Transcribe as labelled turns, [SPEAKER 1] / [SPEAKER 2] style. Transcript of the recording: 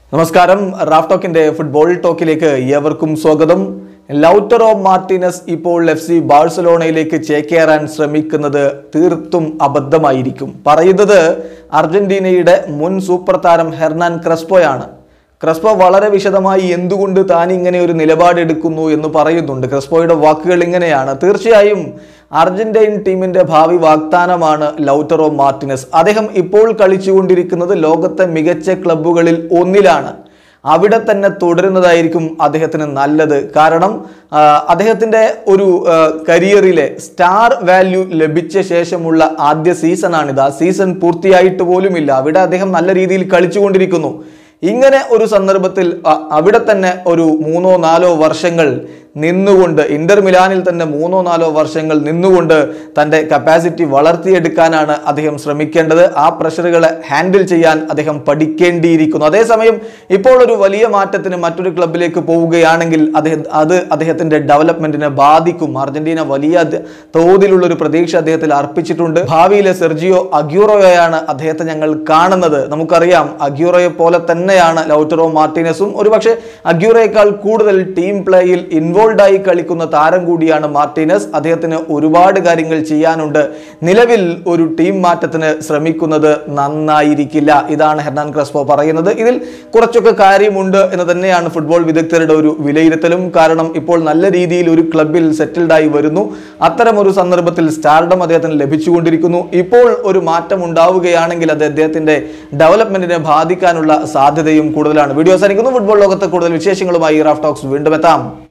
[SPEAKER 1] നമസ്കാരം Raf ടോക്കിന്റെ football ടോക്കിലേക്ക് ഏവർക്കും സ്വാഗതം ലൗറ്ററോ മാർട്ടിനസ് ഇപ്പോൾ എഫ് സി ബാഴ്സലോണയിലേക്ക് ചേക്കേറാൻ ശ്രമിക്കുന്നത് തീർത്തും അബദ്ധമായിരിക്കും പറയുന്നത് അർജന്റീനയുടെ മുൻ സൂപ്പർ താരം ഹെർനാൻ ക്രസ്പോയാണ് ക്രസ്പോ വളരെ വിശദമായി എന്തുകൊണ്ട് താൻ ഇങ്ങനെ ഒരു നിലപാടെടുക്കുന്നു എന്ന് പറയുന്നുണ്ട് ക്രസ്പോയുടെ വാക്കുകൾ ഇങ്ങനെയാണ് തീർച്ചയായും അർജന്റീൻ ടീമിന്റെ ഭാവി വാഗ്ദാനമാണ് ലൗറ്ററോ മാർട്ടിനസ് അദ്ദേഹം ഇപ്പോൾ കളിച്ചുകൊണ്ടിരിക്കുന്നത് ലോകത്തെ മികച്ച ക്ലബ്ബുകളിൽ ഒന്നിലാണ് അവിടെ തന്നെ തുടരുന്നതായിരിക്കും അദ്ദേഹത്തിന് നല്ലത് കാരണം ആ, അദ്ദേഹത്തിന്റെ ഒരു ആ, കരിയറിലെ സ്റ്റാർ വാല്യൂ ലഭിച്ച ശേഷമുള്ള ആദ്യ സീസണാണിത് ആ സീസൺ പൂർത്തിയായിട്ട് പോലുമില്ല അവിടെ അദ്ദേഹം നല്ല രീതിയിൽ കളിച്ചുകൊണ്ടിരിക്കുന്നു ഇങ്ങനെ ഒരു സന്ദർഭത്തിൽ അ- അവിടെ തന്നെ ഒരു മൂന്നോ നാലോ വർഷങ്ങൾ നിന്നുകൊണ്ട് ഇന്റർ മിലാനിൽ തന്നെ മൂന്നോ നാലോ വർഷങ്ങൾ നിന്നുകൊണ്ട് തൻ്റെ കപ്പാസിറ്റി വളർത്തിയെടുക്കാനാണ് അദ്ദേഹം ശ്രമിക്കേണ്ടത് ആ പ്രഷറുകളെ ഹാൻഡിൽ ചെയ്യാൻ അദ്ദേഹം പഠിക്കേണ്ടിയിരിക്കുന്നു അതേസമയം ഇപ്പോൾ ഒരു വലിയ മാറ്റത്തിന് മറ്റൊരു ക്ലബിലേക്ക് പോവുകയാണെങ്കിൽ അദ്ദേഹം അത് അദ്ദേഹത്തിന്റെ ഡെവലപ്മെന്റിനെ ബാധിക്കും അർജന്റീന വലിയ അധ- തോതിലുള്ള ഒരു പ്രതീക്ഷ അദ്ദേഹത്തിൽ അർപ്പിച്ചിട്ടുണ്ട് ഭാവിയിലെ സെർജിയോ അഗ്യൂറോയാണ് അദ്ദേഹത്തെ ഞങ്ങൾ കാണുന്നത് നമുക്കറിയാം അഗ്യൂറോയെ പോലെ തന്നെയാണ് ലൗറ്ററോ മാർട്ടിനസും ഒരുപക്ഷെ അഗ്യൂറോയേക്കാൾ കൂടുതൽ ടീം പ്ലേയിൽ ഇൻവോൾവ് ആയി കളിക്കുന്ന താരം കൂടിയാണ് മാർട്ടിനസ് അദ്ദേഹത്തിന് ഒരുപാട് കാര്യങ്ങൾ ചെയ്യാനുണ്ട് നിലവിൽ ഒരു ടീം മാറ്റത്തിന് ശ്രമിക്കുന്നത് നന്നായിരിക്കില്ല ഇതാണ് ഹെർനാൻ ക്രസ്പോ പറയുന്നത് ഇതിൽ കുറച്ചൊക്കെ കാര്യമുണ്ട് എന്ന് തന്നെയാണ് ഫുട്ബോൾ വിദഗ്ധരുടെ ഒരു വിലയിരുത്തലും കാരണം ഇപ്പോൾ നല്ല രീതിയിൽ ഒരു ക്ലബിൽ സെറ്റിൽഡ് ആയി വരുന്നു അത്തരം ഒരു സന്ദർഭത്തിൽ സ്റ്റാർഡം അദ്ദേഹത്തിന് ലഭിച്ചുകൊണ്ടിരിക്കുന്നു ഇപ്പോൾ ഒരു മാറ്റം ഉണ്ടാവുകയാണെങ്കിൽ അത് അദ്ദേഹത്തിന്റെ ഡെവലപ്മെന്റിനെ ബാധിക്കാനുള്ള സാധ്യതയും കൂടുതലാണ് വീഡിയോ അവസാനിക്കുന്നു ഫുട്ബോൾ ലോകത്ത് കൂടുതൽ വിശേഷങ്ങളുമായി റാഫ് ടോക്സ് വീണ്ടും എത്താം